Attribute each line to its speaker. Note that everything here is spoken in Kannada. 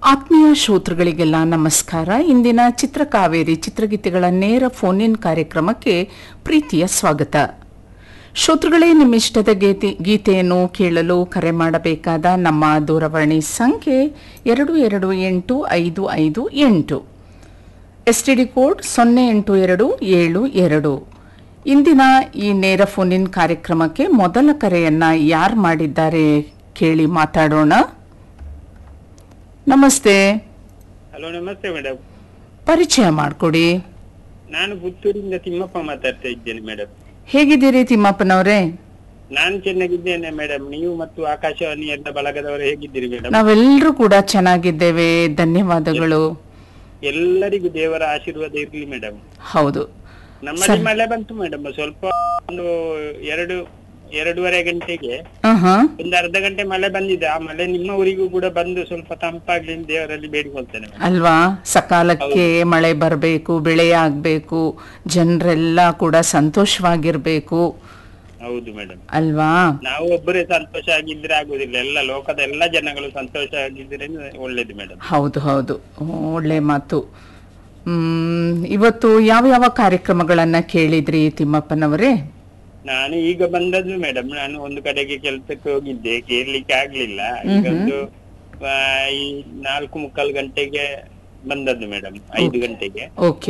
Speaker 1: ಆತ್ಮೀಯ ಶ್ರೋತೃಗಳಿಗೆಲ್ಲ ನಮಸ್ಕಾರ ಇಂದಿನ ಚಿತ್ರಕಾವೇರಿ ಚಿತ್ರಗೀತೆಗಳ ನೇರ ಫೋನ್ ಇನ್ ಕಾರ್ಯಕ್ರಮಕ್ಕೆ ಪ್ರೀತಿಯ ಸ್ವಾಗತ ಶ್ರೋತೃಗಳೇ ನಿಮ್ಮಿಷ್ಟದ ಗೀತೆ ಗೀತೆಯನ್ನು ಕೇಳಲು ಕರೆ ಮಾಡಬೇಕಾದ ನಮ್ಮ ದೂರವಾಣಿ ಸಂಖ್ಯೆ ಎರಡು ಎರಡು ಎಂಟು ಐದು ಐದು ಎಂಟು ಎಸ್ಟಿಡಿ ಕೋಡ್ ಸೊನ್ನೆ ಎಂಟು ಎರಡು ಏಳು ಎರಡು ಇಂದಿನ ಈ ನೇರ ಫೋನ್ ಇನ್ ಕಾರ್ಯಕ್ರಮಕ್ಕೆ ಮೊದಲ ಕರೆಯನ್ನ ಯಾರು ಮಾಡಿದ್ದಾರೆ ಕೇಳಿ ಮಾತಾಡೋಣ ನಮಸ್ತೆ
Speaker 2: ಹಲೋ ನಮಸ್ತೆ ಮೇಡಮ್
Speaker 1: ಪರಿಚಯ ಮಾಡಿಕೊಡಿ
Speaker 2: ನಾನು ಪುತ್ತೂರಿಂದ ತಿಮ್ಮಪ್ಪ ಮಾತಾಡ್ತಾ ಇದ್ದೇನೆ ಮೇಡಮ್
Speaker 1: ಹೇಗಿದ್ದೀರಿ ತಿಮ್ಮಪ್ಪನವರೇ
Speaker 2: ನಾನು ಚೆನ್ನಾಗಿದ್ದೇನೆ ಮೇಡಮ್ ನೀವು ಮತ್ತು ಆಕಾಶವಾಣಿ ಎಲ್ಲ ಬಳಗದವರು ಹೇಗಿದ್ದೀರಿ ಮೇಡಮ್
Speaker 1: ನಾವೆಲ್ಲರೂ ಕೂಡ ಚೆನ್ನಾಗಿದ್ದೇವೆ ಧನ್ಯವಾದಗಳು
Speaker 2: ಎಲ್ಲರಿಗೂ ದೇವರ ಆಶೀರ್ವಾದ ಇರ್ಲಿ ಮೇಡಮ್
Speaker 1: ಹೌದು
Speaker 2: ನಮ್ಮಲ್ಲಿ ಮಳೆ ಬಂತು ಮೇಡಮ್ ಸ್ವಲ್ಪ ಒಂದು ಎರಡು ಎರಡೂವರೆ ಗಂಟೆಗೆ
Speaker 1: ಆಹಾ.
Speaker 2: ಒಂದು ಅರ್ಧ ಗಂಟೆ ಮಳೆ ಬಂದಿದೆ ಆ ಮಳೆ ನಿಮ್ಮ ಊರಿಗೂ ಕೂಡ ಬಂದು ಸ್ವಲ್ಪ ತಂಪಾಗ್ಲಿ ಅಂತ ದೇವರಲ್ಲಿ ಬೇಡಿಕೊಳ್ತೇನೆ madam.
Speaker 1: ಅಲ್ವಾ ಸಕಾಲಕ್ಕೆ ಮಳೆ ಬರಬೇಕು ಬೆಳೆ ಆಗ್ಬೇಕು ಜನರೆಲ್ಲ ಕೂಡ ಸಂತೋಷವಾಗಿರ್ಬೇಕು
Speaker 2: ಹೌದು ಮೇಡಮ್
Speaker 1: ಅಲ್ವಾ
Speaker 2: ನಾವು ಒಬ್ಬರೇ ಸಂತೋಷ ಆಗಿದ್ರೆ ಆಗುದಿಲ್ಲ ಎಲ್ಲ ಲೋಕದ ಎಲ್ಲ ಜನಗಳು ಸಂತೋಷ ಆಗಿದ್ರೆ ಒಳ್ಳೇದು ಮೇಡಮ್
Speaker 1: ಹೌದು ಹೌದು ಒಳ್ಳೆ ಮಾತು ಹ್ಮ್ ಇವತ್ತು ಯಾವ ಯಾವ ಕಾರ್ಯಕ್ರಮಗಳನ್ನ ಕೇಳಿದ್ರಿ ತಿಮ್ಮಪ್ಪನವರೇ
Speaker 2: ನಾನು ಈಗ ಬಂದದ್ದು ಮೇಡಮ್ ನಾನು ಒಂದು ಕಡೆಗೆ ಕೆಲಸಕ್ಕೆ ಹೋಗಿದ್ದೆ ಕೇರ್ಲಿಕ್ಕೆ ಆಗ್ಲಿಲ್ಲ ಈಗ ಒಂದು ಆ, ಈ ನಾಲ್ಕು ಮುಕ್ಕಾಲು ಗಂಟೆಗೆ ಬಂದದ್ದು ಮೇಡಮ್ ಐದು ಗಂಟೆಗೆ
Speaker 1: ಓಕೆ